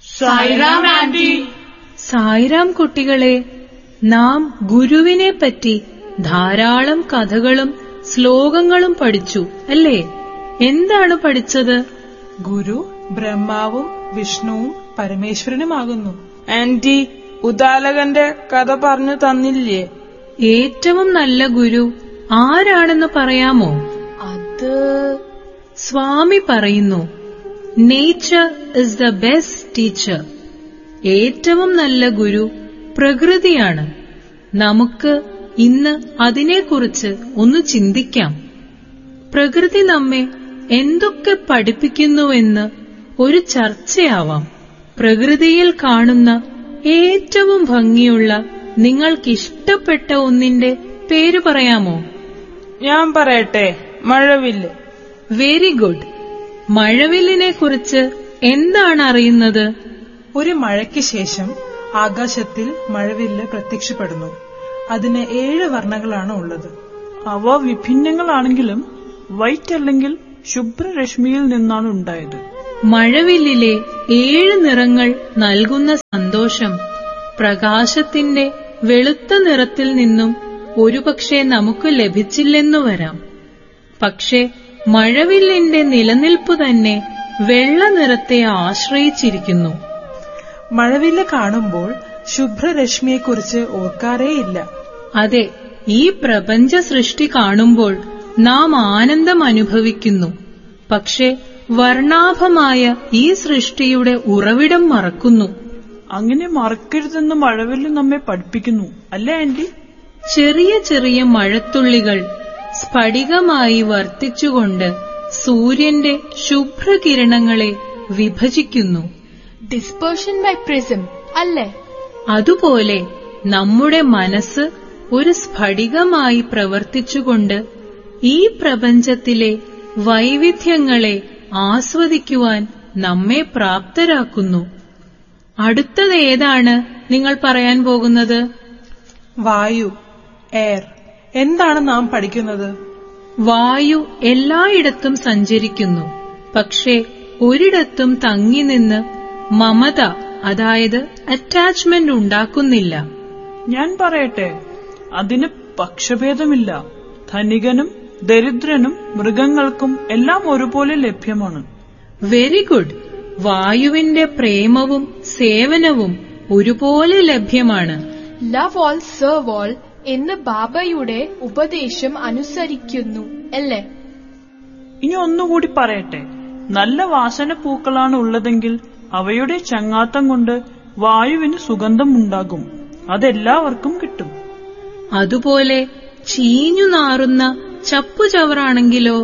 Sairam anti Sai Ram കുട്ടികളെ നാം ഗുരുവിനെ പറ്റി ധാരാളം കഥകളും ശ്ലോകങ്ങളും പഠിച്ചു അല്ലേ എന്താണ് പഠിച്ചത് ഗുരു ബ്രഹ്മാവും വിഷ്ണുവും പരമേശ്വരനുമാകുന്നു ആന്റി ഉദാലകന്റെ കഥ പറഞ്ഞു തന്നില്ലേ ഏറ്റവും നല്ല ഗുരു ആരാണെന്ന് പറയാമോ അത് സ്വാമി പറയുന്നു nature is the best teacher ഏറ്റവും നല്ല ഗുരു പ്രകൃതിയാണ് നമുക്ക് ഇന്ന് അതിനെക്കുറിച്ച് ഒന്ന് ചിന്തിക്കാം പ്രകൃതി നമ്മെ എന്തൊക്കെ പഠിപ്പിക്കുന്നുവെന്ന് ഒരു ചർച്ചയാവാം പ്രകൃതിയിൽ കാണുന്ന ഏറ്റവും ഭംഗിയുള്ള നിങ്ങൾക്കിഷ്ടപ്പെട്ട ഒന്നിന്റെ പേര് പറയാമോ ഞാൻ പറയട്ടെ മഴവില്ല് വെരി ഗുഡ് മഴവില്ലിനെ കുറിച്ച് എന്താണ് അറിയുന്നത് ഒരു മഴയ്ക്ക് ശേഷം ആകാശത്തിൽ മഴവില്ല് പ്രത്യക്ഷപ്പെടുന്നു അതിന് ഏഴ് വർണ്ണങ്ങളാണ് ഉള്ളത് അവ വിഭിന്നങ്ങളാണെങ്കിലും വൈറ്റ് അല്ലെങ്കിൽ ശുഭ്രരശ്മിയിൽ നിന്നാണ് ഉണ്ടായത് മഴവില്ലിലെ ഏഴ് നിറങ്ങൾ നൽകുന്ന സന്തോഷം പ്രകാശത്തിന്റെ വെളുത്ത നിറത്തിൽ നിന്നും ഒരുപക്ഷെ നമുക്ക് ലഭിച്ചില്ലെന്നു വരാം പക്ഷെ മഴവില്ലിന്റെ നിലനിൽപ്പ് തന്നെ വെള്ള നിറത്തെ ആശ്രയിച്ചിരിക്കുന്നു മഴവില്ല് കാണുമ്പോൾ ശുഭ്രരശ്മിയെക്കുറിച്ച് ഓർക്കാറേയില്ല അതെ ഈ പ്രപഞ്ച സൃഷ്ടി കാണുമ്പോൾ നാം ആനന്ദം അനുഭവിക്കുന്നു പക്ഷെ വർണ്ണാഭമായ ഈ സൃഷ്ടിയുടെ ഉറവിടം മറക്കുന്നു അങ്ങനെ മറക്കരുതെന്ന് മഴവില്ല് നമ്മെ പഠിപ്പിക്കുന്നു അല്ലേ ആന്റി ചെറിയ ചെറിയ മഴത്തുള്ളികൾ സ്ഫടികമായി വർത്തിച്ചുകൊണ്ട് സൂര്യന്റെ ശുഭ്രകിരണങ്ങളെ വിഭജിക്കുന്നു ഡിസ്പേർഷൻ ബൈ പ്രിസം അല്ലേ അതുപോലെ നമ്മുടെ മനസ്സ് ഒരു സ്ഫടികമായി പ്രവർത്തിച്ചുകൊണ്ട് ഈ പ്രപഞ്ചത്തിലെ വൈവിധ്യങ്ങളെ ആസ്വദിക്കുവാൻ നമ്മെ പ്രാപ്തരാക്കുന്നു അടുത്തത് ഏതാണ് നിങ്ങൾ പറയാൻ പോകുന്നത് വായു എയർ എന്താണ് നാം പഠിക്കുന്നത് വായു എല്ലായിടത്തും സഞ്ചരിക്കുന്നു പക്ഷേ ഒരിടത്തും തങ്ങി നിന്ന് മമത അതായത് അറ്റാച്ച്മെന്റ് ഉണ്ടാക്കുന്നില്ല ഞാൻ പറയട്ടെ അതിന് പക്ഷഭേദമില്ല ധനികനും ദരിദ്രനും മൃഗങ്ങൾക്കും എല്ലാം ഒരുപോലെ ലഭ്യമാണ് വെരി ഗുഡ് വായുവിന്റെ പ്രേമവും സേവനവും ഒരുപോലെ ലഭ്യമാണ് ലവ് ഓൾ സെർവ് ഓൾ എന്ന് ബാബയുടെ ഉപദേശം അനുസരിക്കുന്നു അല്ലേ ഇനി ഒന്നുകൂടി പറയട്ടെ നല്ല വാസന പൂക്കളാണ് ഉള്ളതെങ്കിൽ അവയുടെ ചങ്ങാത്തം കൊണ്ട് വായുവിന് സുഗന്ധം ഉണ്ടാകും അതെല്ലാവർക്കും കിട്ടും അതുപോലെ ചീഞ്ഞു നാറുന്ന ചപ്പുചവറാണെങ്കിലോ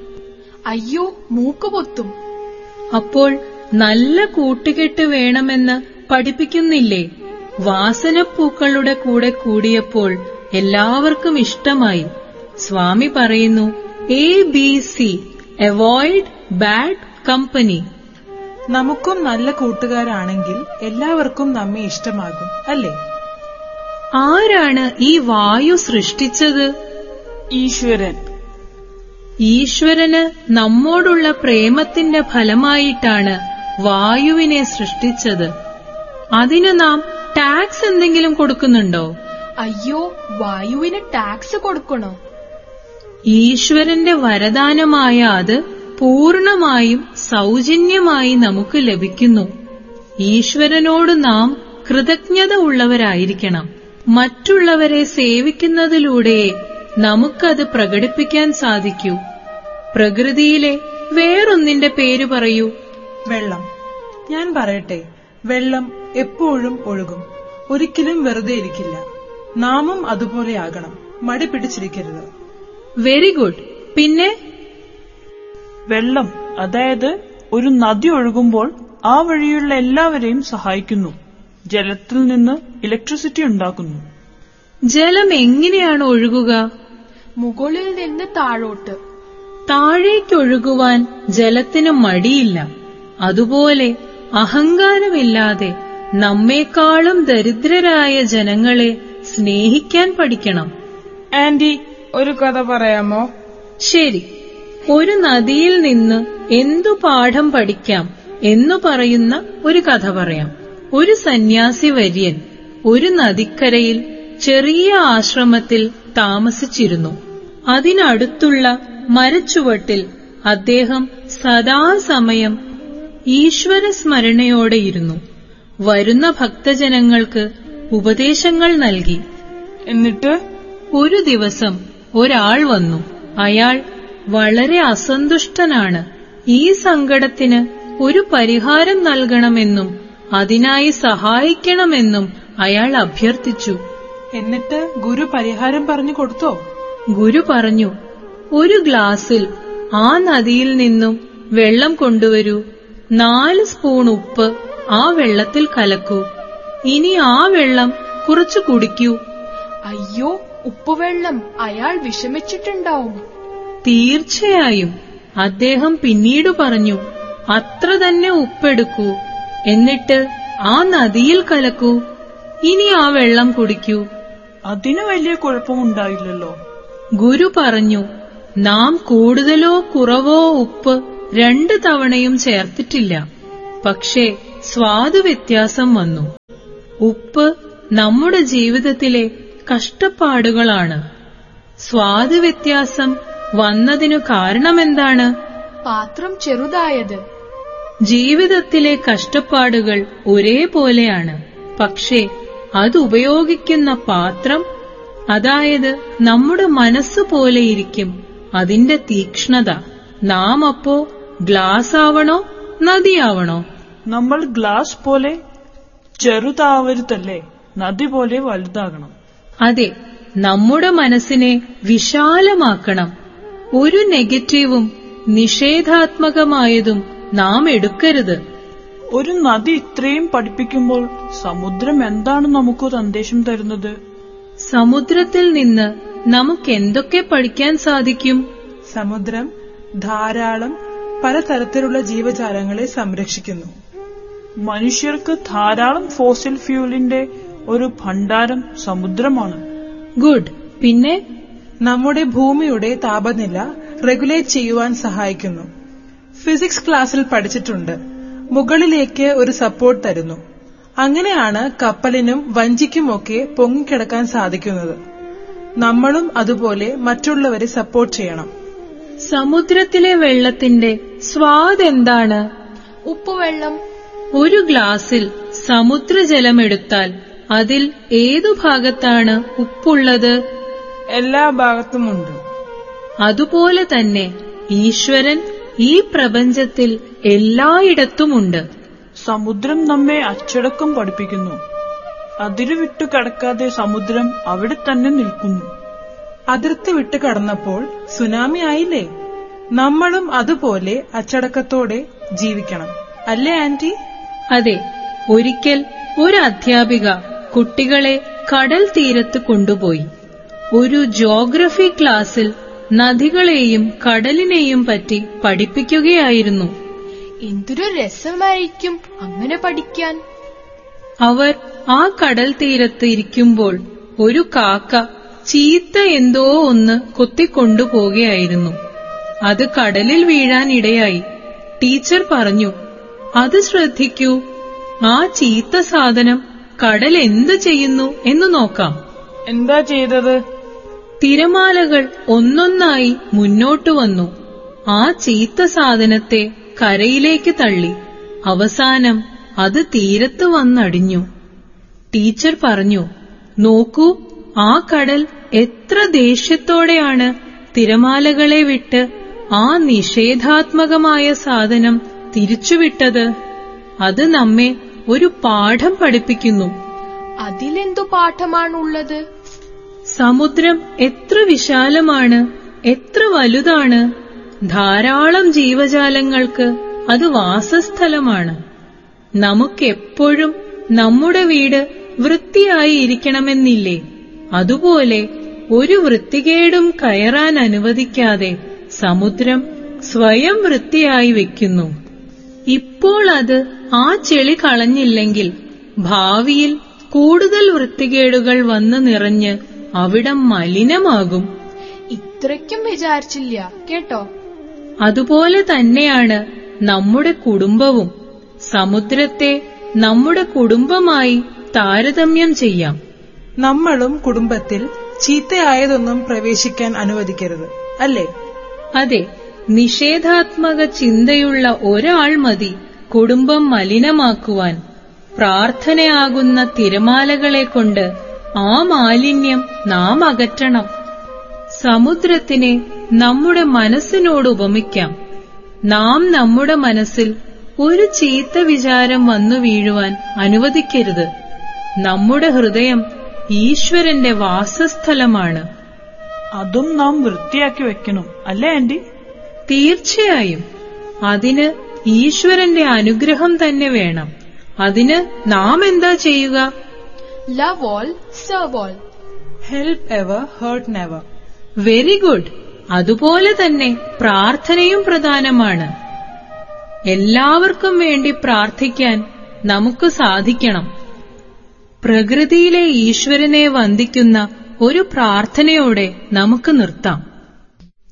അയ്യോ മൂക്ക് പൊത്തും അപ്പോൾ നല്ല കൂട്ടുകെട്ട് വേണമെന്ന് പഠിപ്പിക്കുന്നില്ലേ വാസനപ്പൂക്കളുടെ കൂടെ കൂടിയപ്പോൾ എല്ലാവർക്കും ഇഷ്ടമായി സ്വാമി പറയുന്നു A B C avoid bad company നമുക്കും നല്ല കൂട്ടുകാരാണെങ്കിൽ എല്ലാവർക്കും നമ്മെ ഇഷ്ടമാകും അല്ലേ ആരാണ് ഈ വായു സൃഷ്ടിച്ചത് ഈശ്വരൻ ഈശ്വരന് നമ്മോടുള്ള പ്രേമത്തിന്റെ ഫലമായിട്ടാണ് വായുവിനെ സൃഷ്ടിച്ചത് അതിന് നാം ടാക്സ് എന്തെങ്കിലും കൊടുക്കുന്നുണ്ടോ അയ്യോ വായുവിന് ടാക്സ് കൊടുക്കണോ ഈശ്വരന്റെ വരദാനമായ അത് പൂർണമായും സൗജന്യമായി നമുക്ക് ലഭിക്കുന്നു ഈശ്വരനോട് നാം കൃതജ്ഞത ഉള്ളവരായിരിക്കണം മറ്റുള്ളവരെ സേവിക്കുന്നതിലൂടെ നമുക്കത് പ്രകടിപ്പിക്കാൻ സാധിക്കൂ പ്രകൃതിയിലെ വേറൊന്നിന്റെ പേര് പറയൂ വെള്ളം ഞാൻ പറയട്ടെ വെള്ളം എപ്പോഴും ഒഴുകും ഒരിക്കലും വെറുതെ ഇരിക്കില്ല നാമും അതുപോലെയാകണം മടി പിടിച്ചിരിക്കരുത് വെരി ഗുഡ് പിന്നെ വെള്ളം അതായത് ഒരു നദി ഒഴുകുമ്പോൾ ആ വഴിയുള്ള എല്ലാവരെയും സഹായിക്കുന്നു ജലത്തിൽ നിന്ന് ഇലക്ട്രിസിറ്റി ഉണ്ടാക്കുന്നു ജലം എങ്ങനെയാണ് ഒഴുകുക മുകളിൽ നിന്ന് താഴോട്ട് താഴേക്കൊഴുകുവാൻ ജലത്തിന് മടിയില്ല അതുപോലെ അഹങ്കാരമില്ലാതെ നമ്മെക്കാളും ദരിദ്രരായ ജനങ്ങളെ സ്നേഹിക്കാൻ പഠിക്കണം ആന്റി ഒരു കഥ പറയാമോ ശരി ഒരു നദിയിൽ നിന്ന് എന്തു പാഠം പഠിക്കാം എന്നു പറയുന്ന ഒരു കഥ പറയാം ഒരു സന്യാസി വര്യൻ ഒരു നദിക്കരയിൽ ചെറിയ ആശ്രമത്തിൽ താമസിച്ചിരുന്നു അതിനടുത്തുള്ള മരച്ചുവട്ടിൽ അദ്ദേഹം സദാസമയം ഈശ്വര സ്മരണയോടെയിരുന്നു വരുന്ന ഭക്തജനങ്ങൾക്ക് ഉപദേശങ്ങൾ നൽകി എന്നിട്ട് ഒരു ദിവസം ഒരാൾ വന്നു അയാൾ വളരെ അസന്തുഷ്ടനാണ് ഈ സങ്കടത്തിന് ഒരു പരിഹാരം നൽകണമെന്നും അതിനായി സഹായിക്കണമെന്നും അയാൾ അഭ്യർത്ഥിച്ചു എന്നിട്ട് ഗുരു പരിഹാരം പറഞ്ഞു കൊടുത്തോ ഗുരു പറഞ്ഞു ഒരു ഗ്ലാസ്സിൽ ആ നദിയിൽ നിന്നും വെള്ളം കൊണ്ടുവരൂ നാല് സ്പൂൺ ഉപ്പ് ആ വെള്ളത്തിൽ കലക്കൂ ഇനി ആ വെള്ളം കുറച്ചു കുടിക്കൂ അയ്യോ ഉപ്പുവെള്ളം അയാൾ വിഷമിച്ചിട്ടുണ്ടാവും തീർച്ചയായും അദ്ദേഹം പിന്നീട് പറഞ്ഞു അത്ര തന്നെ ഉപ്പെടുക്കൂ എന്നിട്ട് ആ നദിയിൽ കലക്കൂ ഇനി ആ വെള്ളം കുടിക്കൂ അതിന് വലിയ കുഴപ്പമുണ്ടായില്ലല്ലോ ഗുരു പറഞ്ഞു നാം കൂടുതലോ കുറവോ ഉപ്പ് രണ്ട് തവണയും ചേർത്തിട്ടില്ല പക്ഷേ സ്വാദ് വ്യത്യാസം വന്നു ഉപ്പ് നമ്മുടെ ജീവിതത്തിലെ കഷ്ടപ്പാടുകളാണ് സ്വാദ് വ്യത്യാസം വന്നതിനു കാരണമെന്താണ് പാത്രം ചെറുതായത് ജീവിതത്തിലെ കഷ്ടപ്പാടുകൾ ഒരേപോലെയാണ് പക്ഷേ അത് ഉപയോഗിക്കുന്ന പാത്രം അതായത് നമ്മുടെ മനസ്സ് പോലെയിരിക്കും അതിന്റെ തീക്ഷ്ണത നാം അപ്പോ ഗ്ലാസ് ആവണോ നദിയാവണോ നമ്മൾ ഗ്ലാസ് പോലെ ചെറുതാവരുതല്ലേ നദി പോലെ വലുതാകണം അതെ നമ്മുടെ മനസ്സിനെ വിശാലമാക്കണം ഒരു നെഗറ്റീവും നിഷേധാത്മകമായതും നാം എടുക്കരുത് ഒരു നദി ഇത്രയും പഠിപ്പിക്കുമ്പോൾ സമുദ്രം എന്താണ് നമുക്ക് സന്ദേശം തരുന്നത് സമുദ്രത്തിൽ നിന്ന് നമുക്ക് എന്തൊക്കെ പഠിക്കാൻ സാധിക്കും സമുദ്രം ധാരാളം പലതരത്തിലുള്ള ജീവജാലങ്ങളെ സംരക്ഷിക്കുന്നു മനുഷ്യർക്ക് ധാരാളം ഫോസിൽ ഫ്യൂലിന്റെ ഒരു ഭണ്ഡാരം സമുദ്രമാണ് ഗുഡ് പിന്നെ നമ്മുടെ ഭൂമിയുടെ താപനില റെഗുലേറ്റ് ചെയ്യുവാൻ സഹായിക്കുന്നു ഫിസിക്സ് ക്ലാസ്സിൽ പഠിച്ചിട്ടുണ്ട് മുകളിലേക്ക് ഒരു സപ്പോർട്ട് തരുന്നു അങ്ങനെയാണ് കപ്പലിനും വഞ്ചിക്കുമൊക്കെ പൊങ്ങിക്കിടക്കാൻ സാധിക്കുന്നത് നമ്മളും അതുപോലെ മറ്റുള്ളവരെ സപ്പോർട്ട് ചെയ്യണം സമുദ്രത്തിലെ വെള്ളത്തിന്റെ സ്വാദ് എന്താണ് ഉപ്പുവെള്ളം ഒരു ഗ്ലാസിൽ സമുദ്രജലമെടുത്താൽ അതിൽ ഏതു ഭാഗത്താണ് ഉപ്പുള്ളത് എല്ലാ ഭാഗത്തുമുണ്ട് അതുപോലെ തന്നെ ഈശ്വരൻ ഈ പ്രപഞ്ചത്തിൽ എല്ലായിടത്തുമുണ്ട് സമുദ്രം നമ്മെ അച്ചടക്കം പഠിപ്പിക്കുന്നു അതിര് വിട്ടു കടക്കാതെ സമുദ്രം അവിടെ തന്നെ നിൽക്കുന്നു അതിർത്തി വിട്ട് കടന്നപ്പോൾ സുനാമി ആയില്ലേ നമ്മളും അതുപോലെ അച്ചടക്കത്തോടെ ജീവിക്കണം അല്ലേ ആന്റി അതെ ഒരിക്കൽ ഒരു അധ്യാപിക കുട്ടികളെ കടൽ തീരത്ത് കൊണ്ടുപോയി ഒരു ജോഗ്രഫി ക്ലാസ്സിൽ നദികളെയും കടലിനെയും പറ്റി പഠിപ്പിക്കുകയായിരുന്നു എന്തൊരു രസമായിരിക്കും അങ്ങനെ പഠിക്കാൻ അവർ ആ കടൽ തീരത്ത് ഇരിക്കുമ്പോൾ ഒരു കാക്ക ചീത്ത എന്തോ ഒന്ന് കൊത്തിക്കൊണ്ടുപോകുകയായിരുന്നു അത് കടലിൽ വീഴാൻ ഇടയായി ടീച്ചർ പറഞ്ഞു അത് ശ്രദ്ധിക്കൂ ആ ചീത്ത സാധനം കടൽ എന്ത് ചെയ്യുന്നു എന്ന് നോക്കാം എന്താ ചെയ്തത് തിരമാലകൾ ഒന്നൊന്നായി മുന്നോട്ടു വന്നു ആ ചീത്ത സാധനത്തെ കരയിലേക്ക് തള്ളി അവസാനം അത് തീരത്ത് വന്നടിഞ്ഞു ടീച്ചർ പറഞ്ഞു നോക്കൂ ആ കടൽ എത്ര ദേഷ്യത്തോടെയാണ് തിരമാലകളെ വിട്ട് ആ നിഷേധാത്മകമായ സാധനം തിരിച്ചുവിട്ടത് അത് നമ്മെ ഒരു പാഠം പഠിപ്പിക്കുന്നു അതിലെന്തു പാഠമാണുള്ളത് സമുദ്രം എത്ര വിശാലമാണ് എത്ര വലുതാണ് ധാരാളം ജീവജാലങ്ങൾക്ക് അത് വാസസ്ഥലമാണ് നമുക്കെപ്പോഴും നമ്മുടെ വീട് വൃത്തിയായി ഇരിക്കണമെന്നില്ലേ അതുപോലെ ഒരു വൃത്തികേടും കയറാൻ അനുവദിക്കാതെ സമുദ്രം സ്വയം വൃത്തിയായി വെക്കുന്നു ഇപ്പോൾ അത് ആ ചെളി കളഞ്ഞില്ലെങ്കിൽ ഭാവിയിൽ കൂടുതൽ വൃത്തികേടുകൾ വന്ന് നിറഞ്ഞ് അവിടം മലിനമാകും ഇത്രയ്ക്കും വിചാരിച്ചില്ല കേട്ടോ അതുപോലെ തന്നെയാണ് നമ്മുടെ കുടുംബവും സമുദ്രത്തെ നമ്മുടെ കുടുംബമായി താരതമ്യം ചെയ്യാം നമ്മളും കുടുംബത്തിൽ ചീത്തയായതൊന്നും പ്രവേശിക്കാൻ അനുവദിക്കരുത് അല്ലേ അതെ നിഷേധാത്മക ചിന്തയുള്ള ഒരാൾ മതി കുടുംബം മലിനമാക്കുവാൻ പ്രാർത്ഥനയാകുന്ന തിരമാലകളെ കൊണ്ട് ആ മാലിന്യം നാം അകറ്റണം സമുദ്രത്തിനെ നമ്മുടെ മനസ്സിനോട് ഉപമിക്കാം നാം നമ്മുടെ മനസ്സിൽ ഒരു ചീത്ത വിചാരം വന്നു വീഴുവാൻ അനുവദിക്കരുത് നമ്മുടെ ഹൃദയം ഈശ്വരന്റെ വാസസ്ഥലമാണ് അതും നാം വൃത്തിയാക്കി വെക്കണം അല്ലേ ആന്റി തീർച്ചയായും അതിന് ഈശ്വരന്റെ അനുഗ്രഹം തന്നെ വേണം അതിന് നാം എന്താ ചെയ്യുക Love all, serve all. Help ever hurt never very good അതുപോലെ തന്നെ പ്രാർത്ഥനയും പ്രധാനമാണ് എല്ലാവർക്കും വേണ്ടി പ്രാർത്ഥിക്കാൻ നമുക്ക് സാധിക്കണം പ്രകൃതിയിലെ ഈശ്വരനെ വന്ദിക്കുന്ന ഒരു പ്രാർത്ഥനയോടെ നമുക്ക് നിർത്താം